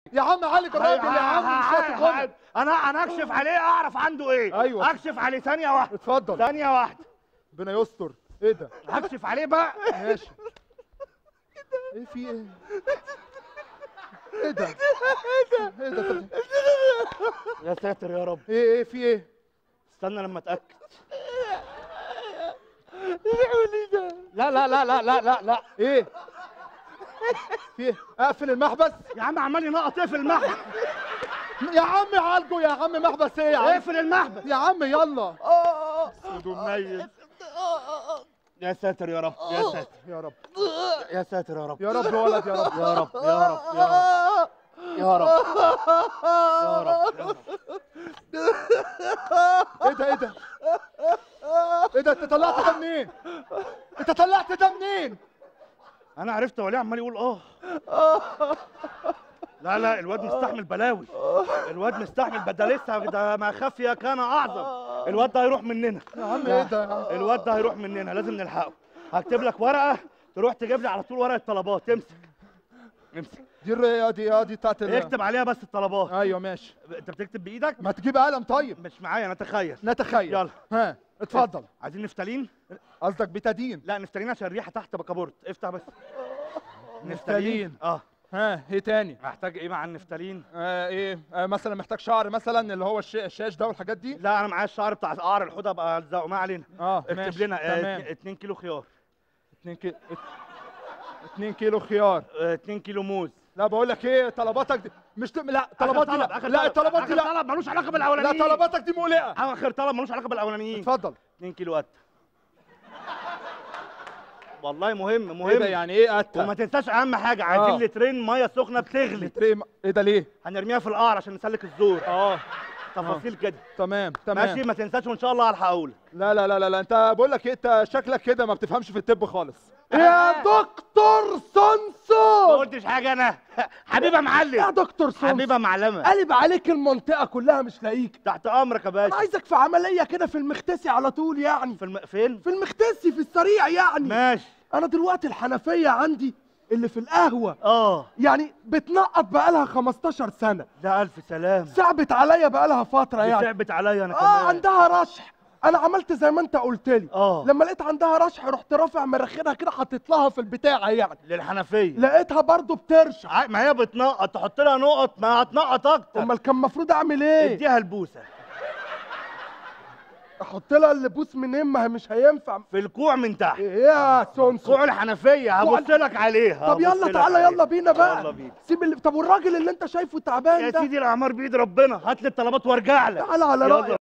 يا عم علي راجل يا عم مش هتاخدها انا انا اكشف عليه اعرف عنده ايه أيوة. اكشف عليه ثانيه واحده اتفضل ثانيه واحده ربنا يستر ايه ده هكشف عليه بقى ماشي ايه في ايه ايه ده ايه ده طب يا ساتر يا رب ايه ايه في ايه استنى لما اتاكد لا لا لا لا لا لا لا ايه في ايه اقفل المحبس يا عم عمال ينقط اقفل المحبس يا عم عالجه يا عم محبس ايه يا عم اقفل المحبس يا عم يلا بدون ميت يا ساتر يا رب يا ساتر يا رب يا ساتر يا رب يا رب ولد يا رب يا رب يا رب يا رب يا رب يا رب ايه ده ايه ده ايه ده انت طلعت ده منين انت طلعت ده منين انا عرفت هو ليه عمال يقول اه لا لا الواد مستحمل بلاوي الواد مستحمل ده لسه ده ما خفي كان اعظم الواد ده هيروح مننا يا عم ايه ده يا عم الواد ده هيروح مننا لازم نلحقه هكتب لك ورقه تروح تجيب لي على طول ورقه طلبات امسك امسك دي الرئه دي اه دي بتاعت ال- اكتب عليها بس الطلبات ايوه ماشي انت بتكتب بايدك ما تجيب قلم طيب مش معايا انا تخيل نتخيل يلا. ها اتفضل عايزين نفتالين قصدك بتدين لا نفتالين عشان الريحه تحت بكابورت افتح بس نفتالين. اه ها ايه تاني محتاج ايه مع النفتالين آه ايه آه مثلا محتاج شعر مثلا اللي هو الش- الشاش ده والحاجات دي لا انا معايا الشعر بتاع قعر الحوضه بقى الزقه ما علينا اه اكتب ماشي لنا آه، تمام 2 كيلو خيار 2 كيلو 2 كيلو خيار 2 كيلو موز لا بقول لك ايه طلباتك دي مش ت... لا آخر طلبات دي طلب، لا آخر لا طلب، الطلبات دي آخر لا طلب ملوش علاقه لا بالاولانيين طلباتك دي مقلقه اخر طلب ملوش علاقه بالاولانيين اتفضل 2 كيلو قته والله مهم ايه مهم ده يعني ايه وما قتة تنساش اهم حاجه عايزين آه. لترين ميه سخنه بتغلي لتري م- ايه ده ليه هنرميها في القعر عشان نسلك الزور اه تفاصيل كده تمام تمام ماشي ما تنساش وان شاء الله هلحقهولك لا لا لا لا, لا. انت بقول لك ايه انت شكلك كده ما بتفهمش في الطب خالص يا دكتور ما سونسون قلتش حاجه انا حبيبه يا معلم دكتور سونس حبيبه معلمه قلب عليك المنطقة كلها مش لاقيك تحت امرك يا انا باشا عايزك في عملية كده في المختسي على طول يعني في الم... فين في المختسي في السريع يعني ماشي انا دلوقتي الحنفية عندي اللي في القهوة اه يعني بتنقط بقالها 15 سنة ده الف سلام صعبت عليا بقالها فترة دي يعني تعبت عليا انا اه كمان عندها رشح انا عملت زي ما انت قلت لي اه لما لقيت عندها رشح رحت رافع مراخينها كده حطيت لها في البتاع يعني للحنفيه لقيتها برضو بترشح ع- ما هي بتنقط تحط لها نقط ما هتنقط اكتر امال كان المفروض اعمل ايه اديها البوسه احط لها اللبوس منين ما هي مش هينفع في الكوع من تحت ايه يا سونسون كوع الحنفيه هبص لك عليها طب هبص يلا لك تعالى عليها. يلا بينا بقى يلا بينا سيب اللي... طب والراجل اللي انت شايفه تعبان يا ده سيدي الاعمار بايد ربنا هات لي الطلبات وارجع لك تعالى على يلا. رأيك